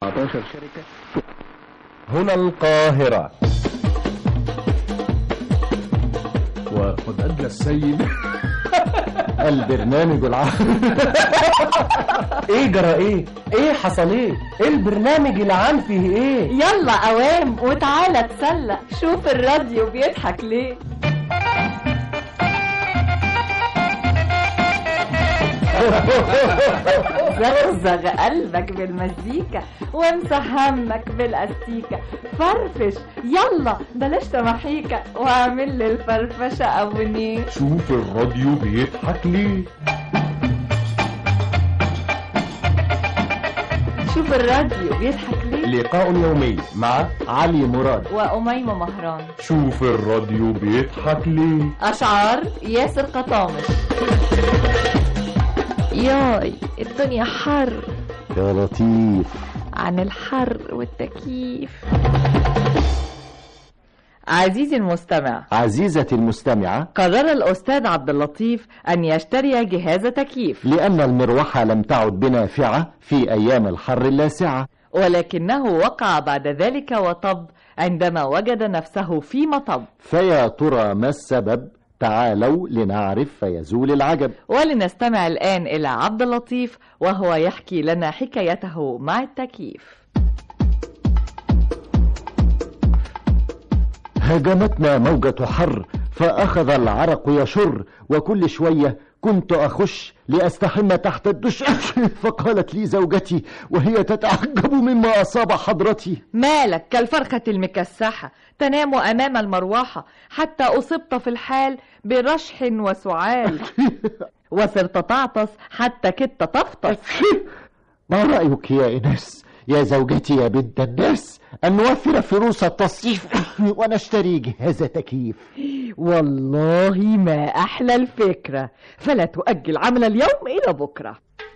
14 شركة هنا القاهرة وقد أدلى السيد البرنامج العام ايه جرى ايه ايه حصل ايه ايه البرنامج العام فيه ايه يلا قوام وتعالى تسلى شوف الراديو بيضحك ليه زغزغ قلبك بالمزيكا وامسح همك بالاستيكة فرفش يلا بلاش تمحيكة واعمل لي الفرفشة ابونيه شوف الراديو بيضحك ليه شوف الراديو بيضحك ليه لقاء يومي مع علي مراد وأميمة مهران شوف الراديو بيضحك ليه أشعار ياسر قطامش ياي الدنيا حر يا لطيف عن الحر والتكييف عزيزي المستمع عزيزتي المستمعة قرر الأستاذ عبد اللطيف أن يشتري جهاز تكييف لأن المروحة لم تعد بنافعة في أيام الحر اللاسعة ولكنه وقع بعد ذلك وطب عندما وجد نفسه في مطب فيا ترى ما السبب تعالوا لنعرف فيزول العجب ولنستمع الآن إلى عبد اللطيف وهو يحكي لنا حكايته مع التكييف هاجمتنا موجة حر فأخذ العرق يشر وكل شوية كنت أخش لأستحم تحت الدش فقالت لي زوجتي وهي تتعجب مما أصاب حضرتي مالك كالفرخة المكسحة تنام أمام المروحة حتى أصبت في الحال برشح وسعال وصرت تعطس حتى كدت تفطس ما رأيك يا إنس يا زوجتي يا بنت الناس أن نوفر فلوس التصيف ونشتري جهاز تكييف والله ما أحلى الفكرة فلا تؤجل عمل اليوم إلى بكرة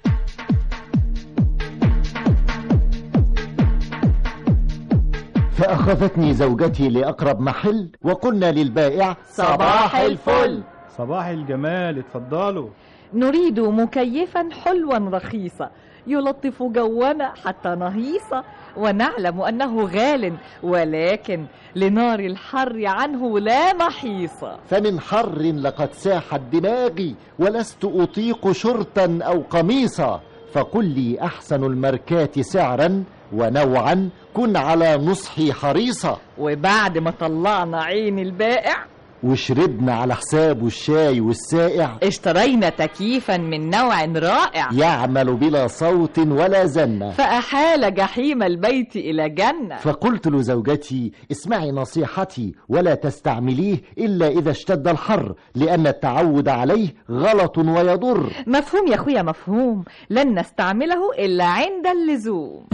فأخذتني زوجتي لأقرب محل وقلنا للبائع صباح الفل صباح الجمال اتفضلوا نريد مكيفا حلوا رخيصا يلطف جونا حتى نهيصة ونعلم أنه غال ولكن لنار الحر عنه لا محيصة فمن حر لقد ساحت دماغي ولست أطيق شرطا أو قميصا فقل لي أحسن الماركات سعرا ونوعا كن على نصحي حريصة وبعد ما طلعنا عين البائع وشربنا على حسابه الشاي والسائع اشترينا تكييفا من نوع رائع يعمل بلا صوت ولا زنة فأحال جحيم البيت إلى جنة فقلت لزوجتي اسمعي نصيحتي ولا تستعمليه إلا إذا اشتد الحر لأن التعود عليه غلط ويضر مفهوم يا أخويا مفهوم لن نستعمله إلا عند اللزوم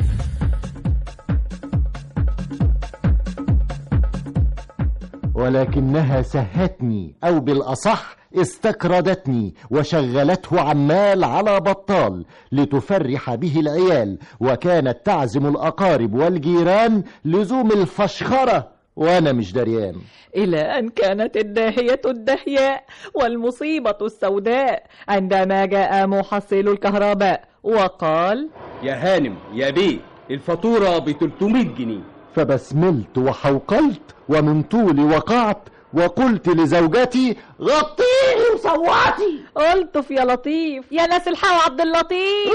ولكنها سهتني أو بالأصح استكردتني وشغلته عمال على بطال لتفرح به العيال وكانت تعزم الأقارب والجيران لزوم الفشخرة وأنا مش دريان إلى أن كانت الداهية الدهياء والمصيبة السوداء عندما جاء محصل الكهرباء وقال يا هانم يا بيه الفاتورة ب 300 جنيه فبسملت وحوقلت ومن طولي وقعت وقلت لزوجتي غطيني وصوتي ألطف يا لطيف يا ناس الحق عبد اللطيف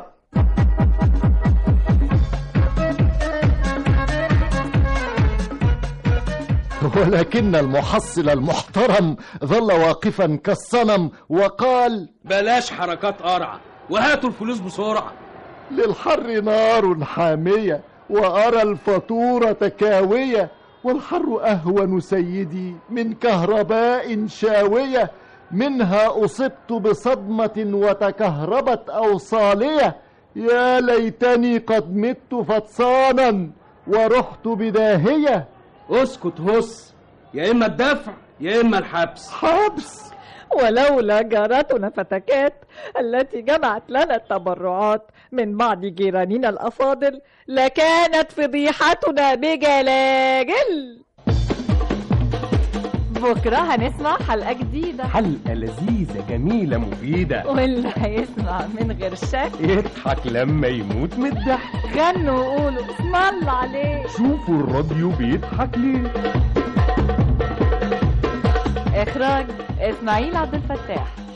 ولكن المحصل المحترم ظل واقفا كالصنم وقال بلاش حركات قرعة وهاتوا الفلوس بسرعة للحر نار حامية وأرى الفاتورة كاوية والحر أهون سيدي من كهرباء شاوية منها أصبت بصدمة وتكهربت أوصالية يا ليتني قد مت فطسانا ورحت بداهية اسكت هس يا إما الدفع يا إما الحبس حبس ولولا جارتنا فتكات التي جمعت لنا التبرعات من بعض جيراننا الأفاضل لكانت فضيحتنا بجلاجل بكرة هنسمع حلقة جديدة حلقة لذيذة جميلة مفيدة واللي هيسمع من غير شك يضحك لما يموت من الضحك غنوا وقولوا اسم الله عليه شوفوا الراديو بيضحك ليه إخراج إسماعيل عبد الفتاح